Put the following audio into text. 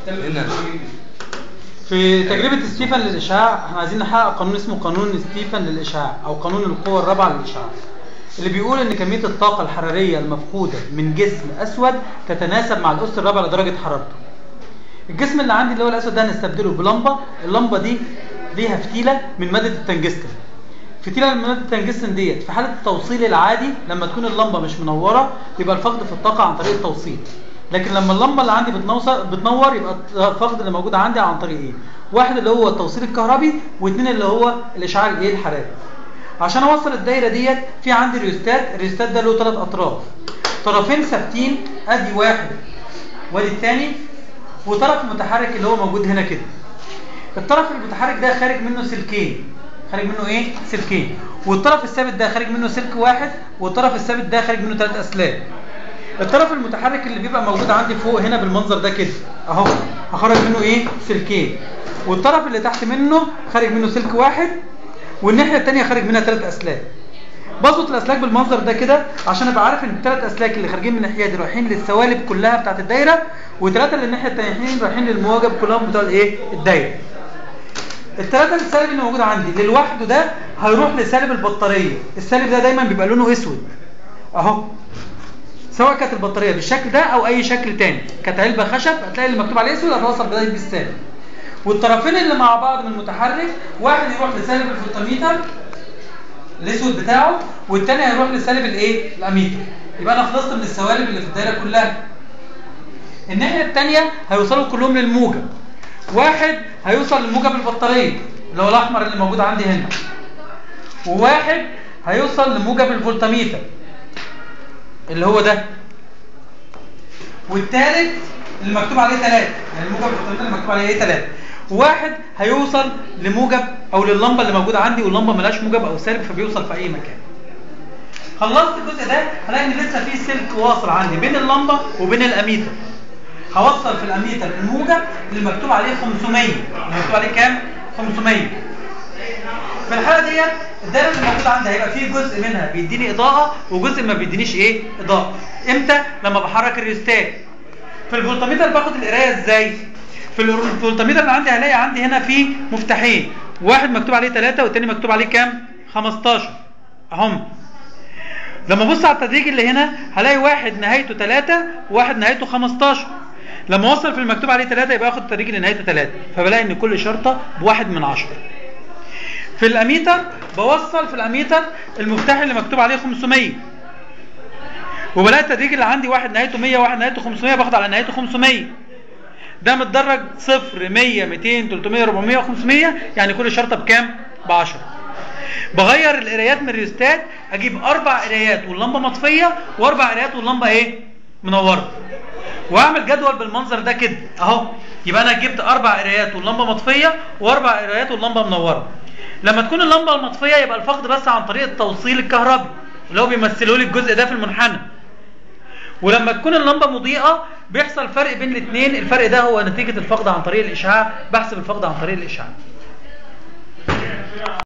هنا في تجربة ستيفن للإشعاع احنا عايزين نحقق قانون اسمه قانون ستيفن للإشعاع أو قانون القوة الرابعة للإشعاع اللي بيقول إن كمية الطاقة الحرارية المفقودة من جسم أسود تتناسب مع الأس الرابع لدرجة حرارته. الجسم اللي عندي اللي هو الأسود ده هنستبدله بلمبة، اللمبة دي ليها فتيلة من مادة التنجستن. فتيلة من مادة التنجستن ديت في حالة التوصيل العادي لما تكون اللمبة مش منورة يبقى الفقد في الطاقة عن طريق التوصيل. لكن لما اللمبه اللي عندي بتنوصل بتنور يبقى الفقد اللي موجود عندي عن طريق ايه؟ واحد اللي هو التوصيل الكهربي واثنين اللي هو الاشعاع الايه الحراري. عشان اوصل الدايره ديت في عندي ريوستات، الريوستات ده له ثلاث اطراف. طرفين ثابتين ادي واحد وادي الثاني وطرف متحرك اللي هو موجود هنا كده. الطرف المتحرك ده خارج منه سلكين. خارج منه ايه؟ سلكين. والطرف الثابت ده خارج منه سلك واحد والطرف الثابت ده خارج منه ثلاث اسلاك. الطرف المتحرك اللي بيبقى موجود عندي فوق هنا بالمنظر ده كده اهو هخرج منه ايه سلكين والطرف اللي تحت منه خارج منه سلك واحد والناحيه الثانيه خارج منها ثلاث اسلاك بظبط الاسلاك بالمنظر ده كده عشان ابقى عارف ان الثلاث اسلاك اللي خارجين من الناحيه دي رايحين للسوالب كلها بتاعت الدايره وثلاثه اللي الناحيه الثانيه رايحين للمواجب كلهم بتوع الايه الدايره الثلاثه السالب اللي موجود عندي اللي لوحده ده هيروح لسالب البطاريه السالب ده دايما بيبقى لونه اسود اهو سواء كانت البطاريه بالشكل ده او اي شكل تاني كانت علبه خشب هتلاقي اللي مكتوب عليه اسود هتوصل بدايه بالسالب والطرفين اللي مع بعض من المتحرك واحد يروح لسالب الفولتميتر الاسود بتاعه والتاني هيروح لسالب الايه الاميتر يبقى انا خلصت من السوالب اللي في الدايره كلها الناحيه الثانيه هيوصلوا كلهم للموجب واحد هيوصل لموجب البطاريه اللي هو الاحمر اللي موجود عندي هنا وواحد هيوصل لموجب الفولتميتر اللي هو ده والثالث اللي مكتوب عليه ثلاثة يعني الموجب الفولتميتر اللي مكتوب عليه ايه ثلاثة واحد هيوصل لموجب او للمبه اللي موجوده عندي واللمبه ملهاش موجب او سالب فبيوصل في اي مكان خلصت الجزء ده هلاقي ان لسه في سلك واصل عندي بين اللمبه وبين الاميتر هوصل في الاميتر الموجب اللي مكتوب عليه 500 اللي مكتوب عليه كام 500 في الحاله ديت الدايره اللي موجوده عندي هيبقى فيه جزء منها بيديني اضاءه وجزء ما بيدينيش ايه اضاءه امتى لما بحرك الريستات في الفولتميتر باخد القرايه ازاي في الفولتميتر اللي عندي هلاقي عندي هنا في مفتاحين واحد مكتوب عليه 3 والتاني مكتوب عليه كام 15 اهم لما ابص على التدريج اللي هنا هلاقي واحد نهايته 3 وواحد نهايته 15 لما اوصل في المكتوب عليه 3 يبقى اخد التدريج اللي نهايته 3 فبلاقي ان كل شرطه بواحد من 10 في الاميتر بوصل في الاميتر المفتاح اللي مكتوب عليه 500 وبلاقي التدريج اللي عندي واحد نهايته 100 وواحد نهايته 500 باخد على نهايته 500 ده متدرج 0 100 200 300 400 500 يعني كل شرطه بكام؟ ب 10 بغير القرايات من الريستات اجيب اربع قرايات واللمبه مطفيه واربع قرايات واللمبه ايه؟ منوره واعمل جدول بالمنظر ده كده اهو يبقى انا جبت اربع قرايات واللمبه مطفيه واربع قرايات واللمبه منوره لما تكون اللمبه المطفيه يبقى الفقد بس عن طريق التوصيل الكهربي اللي هو بيمثله لي الجزء ده في المنحنى ولما تكون اللمبه مضيئه بيحصل فرق بين الاثنين الفرق ده هو نتيجه الفقد عن طريق الاشعاع بحسب الفقد عن طريق الاشعاع